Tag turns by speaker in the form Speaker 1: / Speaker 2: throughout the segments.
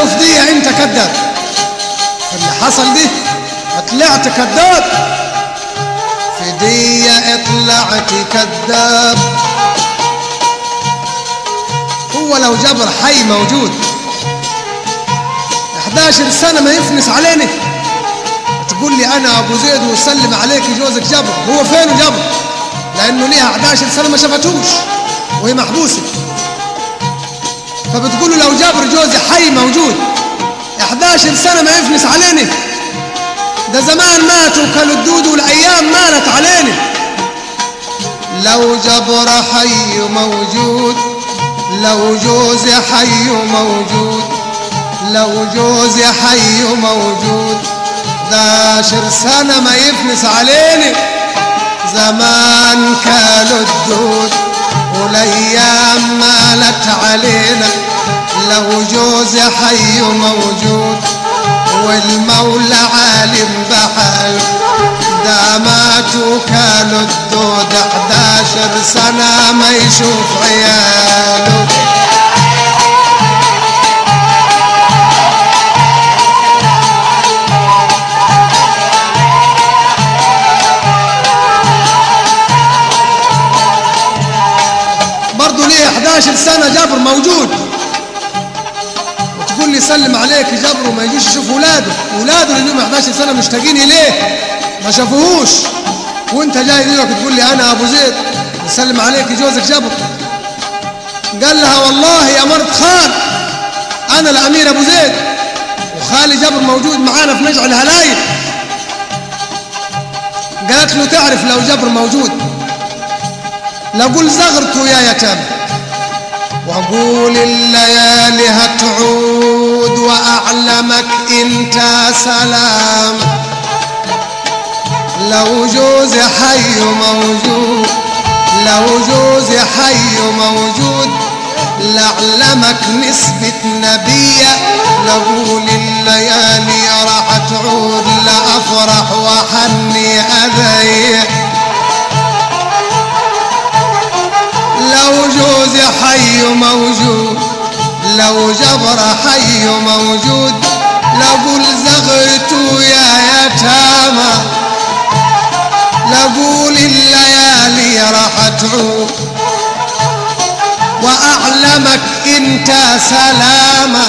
Speaker 1: له في دي انت كذاب اللي حصل دي طلعت كذاب في دي طلعت كذاب هو لو جبر حي موجود 11 سنة ما يفنس علينا تقول لي انا ابو زيد وسلم عليك جوزك جبر هو فين جبر لانه ليها 11 سنة ما شافتوش وهي محبوسة فبتقول له لو جبر جوزي حي موجود 11 سنة ما يفنس علينا ده زمان ماتوا كلوا الدود والايام مالت علينا لو جبر حي موجود لو جوزي حي موجود لو جوزي حي موجود داشر سنة ما يفنس علينا زمان كانوا الدود والايام مالت علينا لو جوزي حي موجود والمولى عالم بحال داماتوا كانوا الدود 11 سنة ما يشوف عياله برضه ليه 11 سنة جبر موجود وتقول لي سلم عليك جبر وما يجيش يشوف ولاده ولاده اللي لهم 11 سنة مشتاقين إليه ما شافوهوش وانت جاي دلوقتي تقول لي انا ابو زيد بسلم عليك جوزك جبر قال لها والله يا مرت خال انا الامير ابو زيد وخالي جبر موجود معانا في نجع الهلايل قالت له تعرف لو جبر موجود لقول زغرته يا يتامى واقول الليالي هتعود واعلمك انت سلام لو جوزي حي موجود لو جوزي حي موجود لعلمك نسبة نبية لقول الليالي راح تعود لأفرح وحني أذي لو جوزي حي موجود لو جبر حي موجود لقول زغرت يا يتامى لقول الليالي راح تعود وأعلمك انت سلامة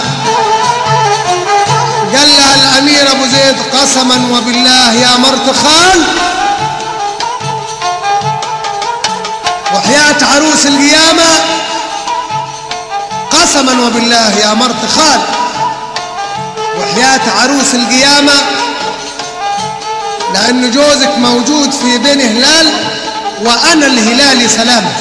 Speaker 1: قال لها الأمير أبو زيد قسما وبالله يا مرت خال وحياة عروس القيامة قسما وبالله يا مرت خال وحياة عروس القيامة لأن جوزك موجود في بين هلال وأنا الهلال سلامة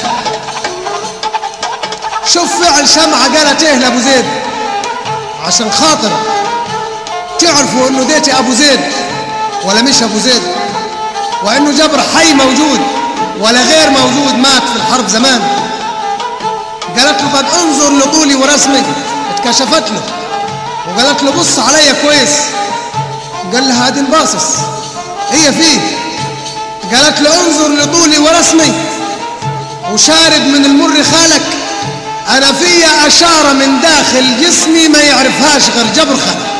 Speaker 1: شوف فعل شمعة قالت ايه لأبو زيد عشان خاطر تعرفوا انه ديتي ابو زيد ولا مش ابو زيد وانه جبر حي موجود ولا غير موجود مات في الحرب زمان قالت له قد انظر لطولي ورسمي اتكشفت له وقالت له بص عليا كويس قال لها هادي باصص هي فيه قالت له انظر لطولي ورسمي وشارب من المر خالك انا فيا اشارة من داخل جسمي ما يعرفهاش غير جبر خالك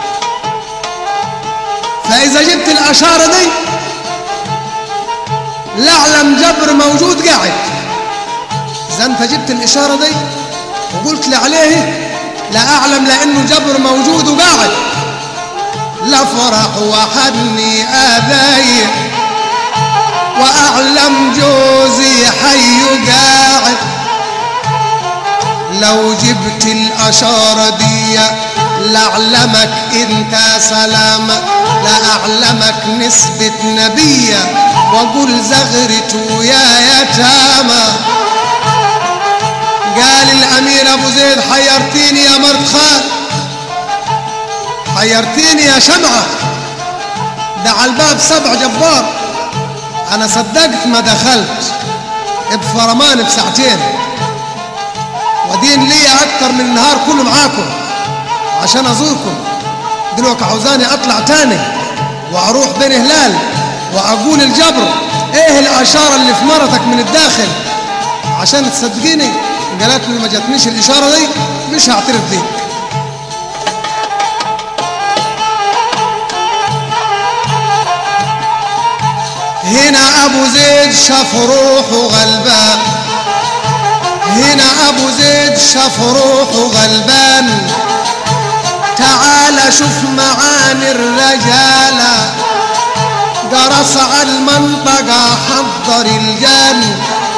Speaker 1: فاذا جبت الاشارة دي لاعلم جبر موجود قاعد اذا انت جبت الاشارة دي وقلت لي عليه لا اعلم لانه جبر موجود وقاعد لا فرح وحدني اذاي واعلم جوزي حي قاعد لو جبت الاشارة دي لأعلمك انت سلامة لأعلمك نسبة نبية وقل زغرت يا يتامى قال الامير ابو زيد حيرتيني يا مرت خال حيرتيني يا شمعة ده على الباب سبع جبار انا صدقت ما دخلت بفرمان بساعتين ودين لي اكتر من النهار كله معاكم عشان ازوركم دلوقتي عاوزاني اطلع تاني واروح بين هلال واقول الجبر ايه الاشاره اللي في مرتك من الداخل عشان تصدقيني قالت لي ما جاتنيش الاشاره دي مش هعترف بيك هنا ابو زيد شاف روحه غلبان هنا ابو زيد شاف روحه غلبان تعال شوف معاني الرجالة جرس على المنطقة حضر الجن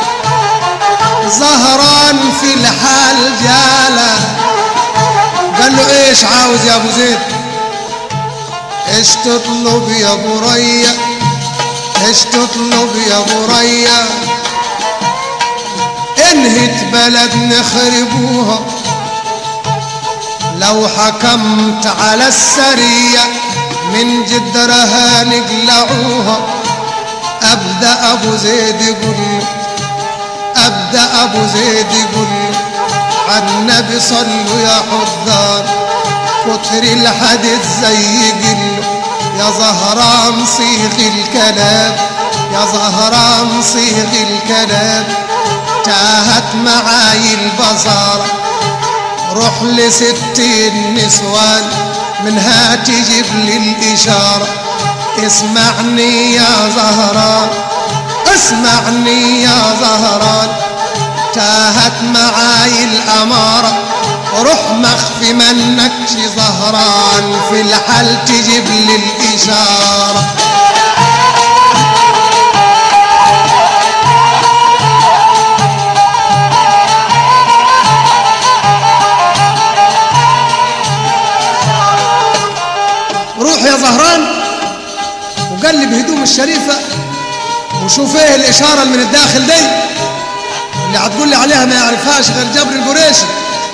Speaker 1: زهران في الحال جالة قال له ايش عاوز يا ابو زيد ايش تطلب يا برية ايش تطلب يا برية انهت بلد نخربوها لو حكمت على السرية من جدرها نقلعوها أبدأ أبو زيد يقول أبدأ أبو زيد يقول عن النبي صلوا يا حضار كتر الحدث زي قل يا زهران صيغ الكلام يا زهران صيغ الكلام تاهت معاي البصارة روح لستين نسوان منها تجيب لي الإشارة اسمعني يا زهران اسمعني يا زهران تاهت معاي الأمارة روح مخفي منكش زهران في الحال تجيب لي الإشارة روح يا زهران وقلب هدوم الشريفة وشوف ايه الإشارة اللي من الداخل دي اللي هتقول لي عليها ما يعرفهاش غير جبر القريشي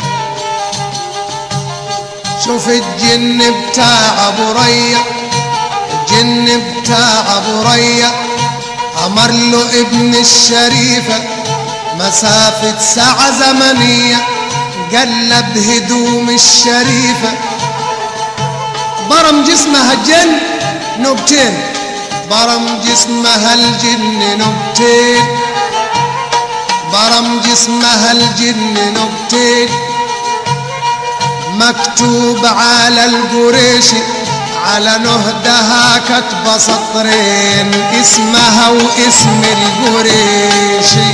Speaker 1: شوف الجن بتاع ابو ريا الجن بتاع ابو ريا امر له ابن الشريفة مسافة ساعة زمنية قلب هدوم الشريفة برم جسمها الجن نبتين برم جسمها الجن نبتين برم جسمها الجن نبتين مكتوب على القريشي على نهدها كتب سطرين اسمها واسم القريشي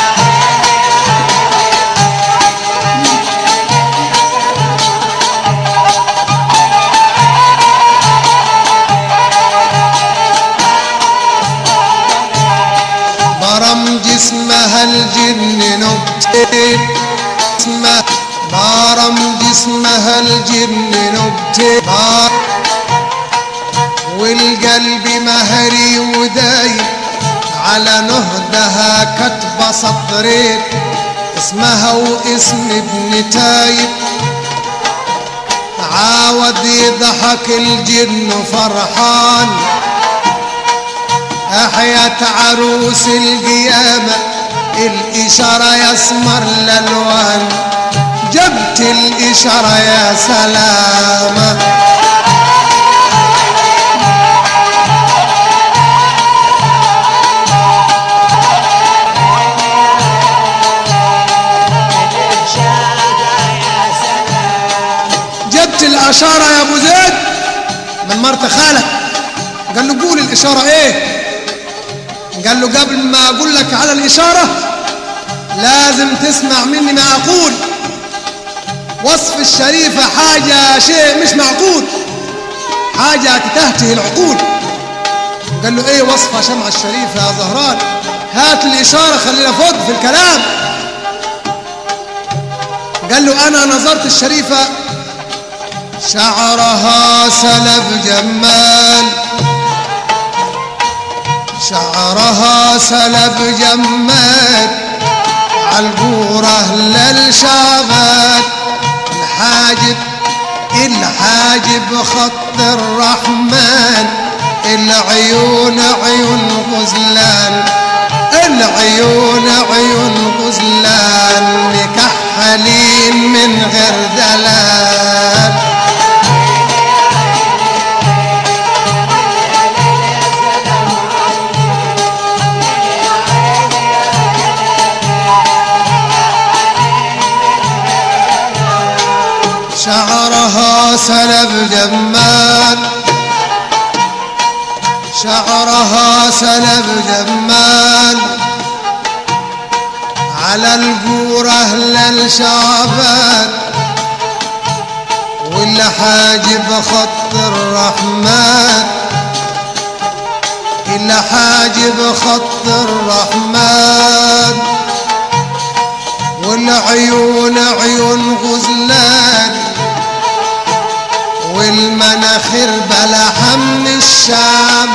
Speaker 1: برم جسمها الجن نبتين اسمها بارم جسمها الجن نبتين بار والقلب مهري ودايب على نهدها كتب سطرين اسمها واسم ابن تايب عاود يضحك الجن فرحان أحيت عروس القيامة الإشارة يسمر الألوان جبت الإشارة يا سلامة جبت الأشارة يا أبو زيد من مرت خالك قال له قول الإشارة إيه قال له قبل ما أقول لك على الإشارة لازم تسمع مني ما أقول وصف الشريفة حاجة شيء مش معقول حاجة تتهته العقول قال له ايه وصفها شمع الشريفة يا زهران هات الإشارة خلينا فوق في الكلام قال له أنا نظرت الشريفة شعرها سلب جمال شعرها سلب جمال عالقورة للشابات الحاجب الحاجب خط الرحمن العيون عيون غزلان العيون عيون غزلان مكحلين من غير دلال شعرها سلب جمال شعرها سلب جمال على الجور أهل الشعبان واللي حاجب خط الرحمن اللي حاجب خط الرحمن والعيون عيون غزلان والمناخير بلحة من الشام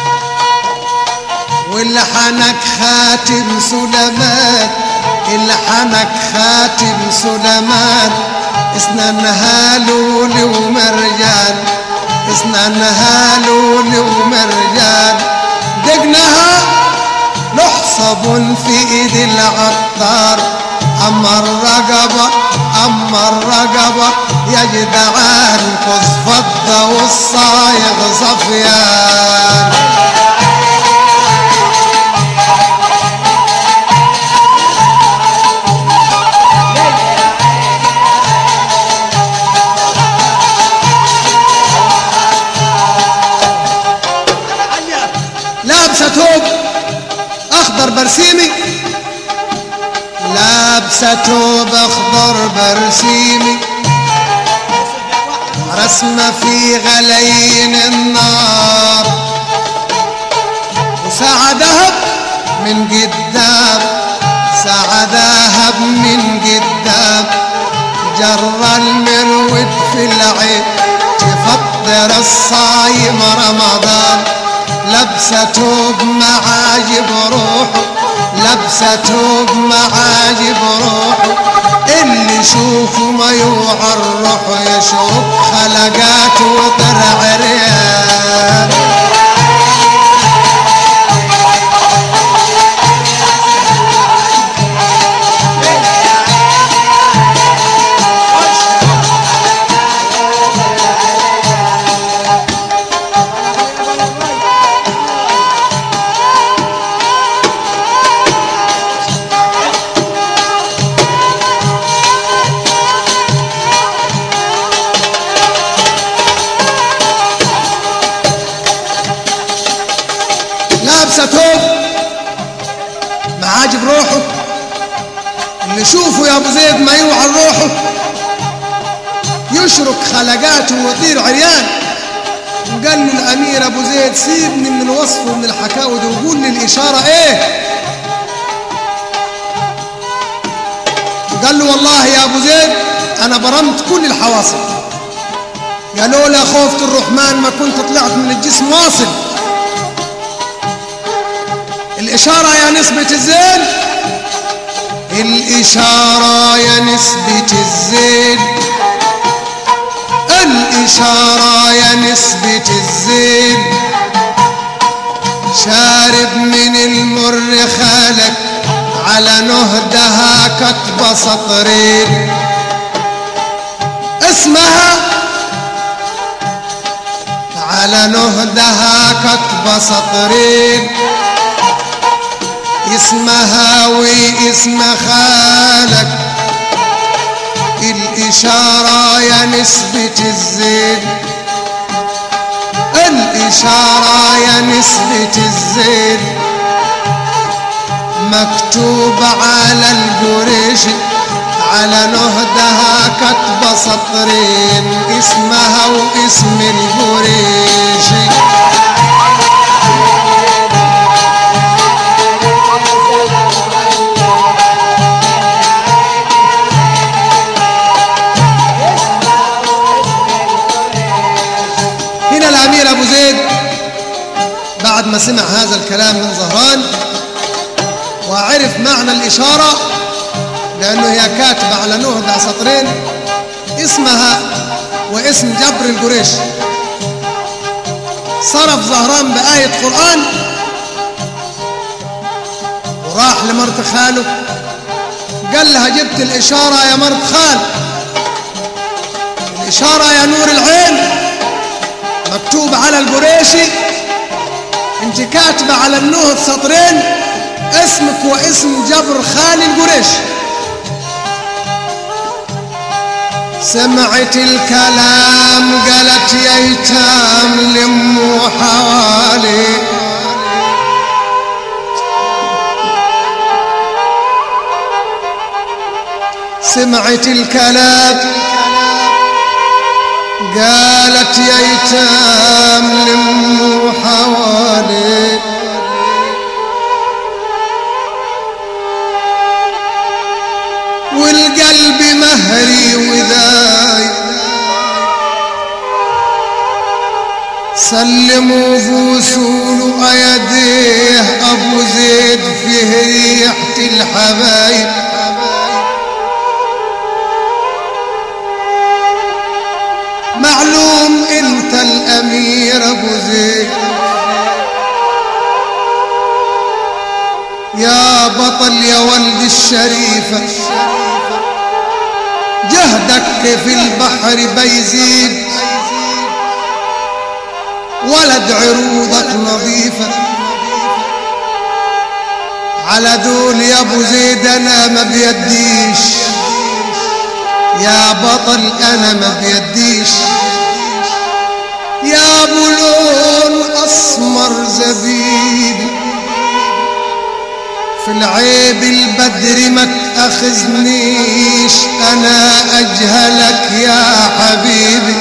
Speaker 1: والحنك خاتم سليمان الحنك خاتم سليمان اسنانها لولي ومرجان اسنانها لولي ومرجان دقنها نحصب في ايد العطار اما الرقبة اما الرقبة يا جدعان قص فضة والصايغ صفيان لابسه ثوب اخضر برسيمي لابسه ثوب اخضر برسيمي رسمه في غلين النار وساعة ذهب من قدام ساعة ذهب من قدام جر المرود في العين تفطر الصايم رمضان لبسة توب معاجب روحه لبسة توب معاجب روحه اللي يشوفه ما يوعى الروح يشوف خلقات وطرع ريان لابسه ثوب معاجب روحه اللي يشوفه يا ابو زيد ما يوعى روحه يشرك خلقاته ويطير عريان وقال له الامير ابو زيد سيبني من الوصف ومن الحكاوي دي وقول لي الاشاره ايه قال له والله يا ابو زيد انا برمت كل الحواصل يا لولا خوفت الرحمن ما كنت طلعت من الجسم واصل الإشارة يا نسبة الزين الإشارة يا نسبة الزين الإشارة يا نسبة الزين شارب من المر خالك على نهدها كتب سطرين اسمها على نهدها كتب سطرين اسمها واسم خالك الإشارة يا نسبة الزين الإشارة يا نسبة الزين مكتوب على القريش على نهدها كتب سطرين اسمها واسم القريش هنا الأمير أبو زيد بعد ما سمع هذا الكلام من زهران وعرف معنى الإشارة لأنه هي كاتبة على نهدة سطرين اسمها واسم جبر القريش صرف زهران بآية قرآن وراح لمرت خاله قال لها جبت الإشارة يا مرت خال الإشارة يا نور العين مكتوب على القريشي انت كاتبة على النهض سطرين اسمك واسم جبر خالي القريش سمعت الكلام قالت يا ايتام لموا حوالي سمعت الكلام قالت يا ايتام لموا حوالي والقلب مهري وذاي سلموا بوصول ايديه ابو زيد فيه ريحة الحبايب معلوم انت الامير ابو زيد يا بطل يا ولد الشريفة جهدك في البحر بيزيد ولد عروضك نظيفة على دول يا ابو زيد انا ما بيديش يا بطل انا ما بيديش يا ابو لون اسمر زبيبي في العيب البدر ما تاخذنيش انا اجهلك يا حبيبي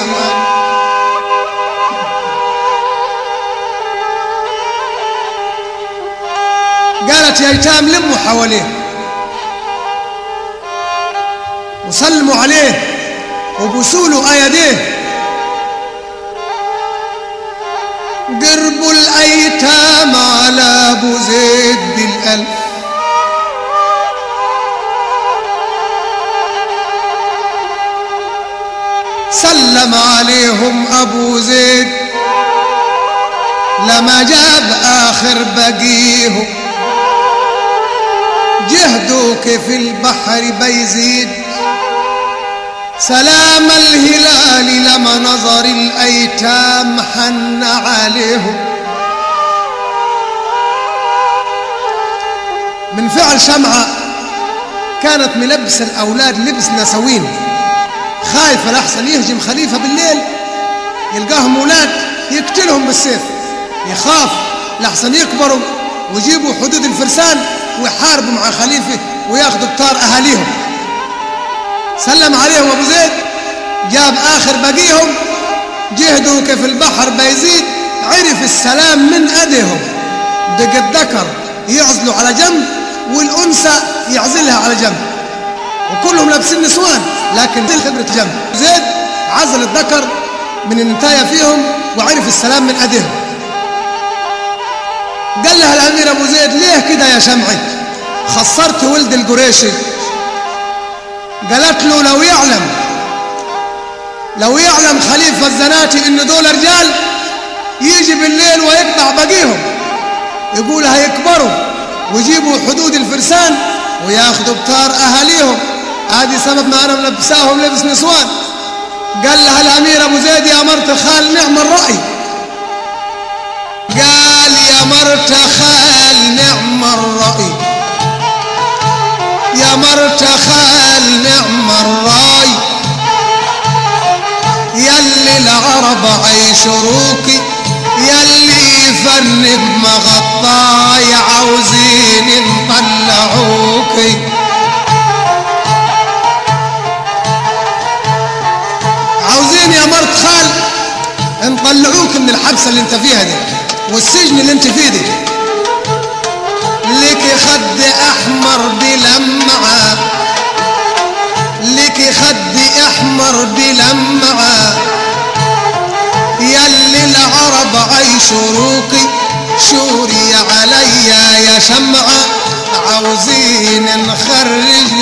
Speaker 1: قالت يا ايتام لموا حواليه وسلموا عليه وبوسوا ايديه قربوا الايتام على ابو زيد بالالف سلم عليهم ابو زيد لما جاب اخر بقيهم جهدوك في البحر بيزيد سلام الهلال لما نظر الايتام حن عليهم من فعل شمعة كانت ملبس الأولاد لبس نسوين خايفة لحسن يهجم خليفة بالليل يلقاهم أولاد يقتلهم بالسيف يخاف لحسن يكبروا ويجيبوا حدود الفرسان ويحاربوا مع خليفة وياخذوا بطار أهاليهم سلم عليهم أبو زيد جاب آخر بقيهم جهدوا كيف البحر بيزيد عرف السلام من أدهم دق الذكر يعزلوا على جنب والأنثى يعزلها على جنب وكلهم لابسين نسوان لكن دي خبرة جنب زيد عزل الذكر من النتاية فيهم وعرف السلام من أدهم قال لها الأمير أبو زيد ليه كده يا شمعي خسرت ولد القريشي قالت له لو يعلم لو يعلم خليفة الزناتي ان دول رجال يجي بالليل ويقطع بقيهم يقول هيكبروا ويجيبوا حدود الفرسان وياخذوا بطار اهاليهم هذه سبب ما انا ملبساهم لبس نسوان قال لها الامير ابو زيد يا مرت خال نعم الراي قال يا مرت خال نعم الراي يا مرت خال نعم الراي يلي العرب عيشروكي يلي فن بمغطاي عاوزين نطلعوكي عاوزين يا مرت خال نطلعوك من الحبسة اللي انت فيها دي والسجن اللي انت فيه دي لك خد احمر بلمعة لك خد احمر بلمعة يلي العرب عيشروكي شوري عليا يا شمعة عاوزين نخرج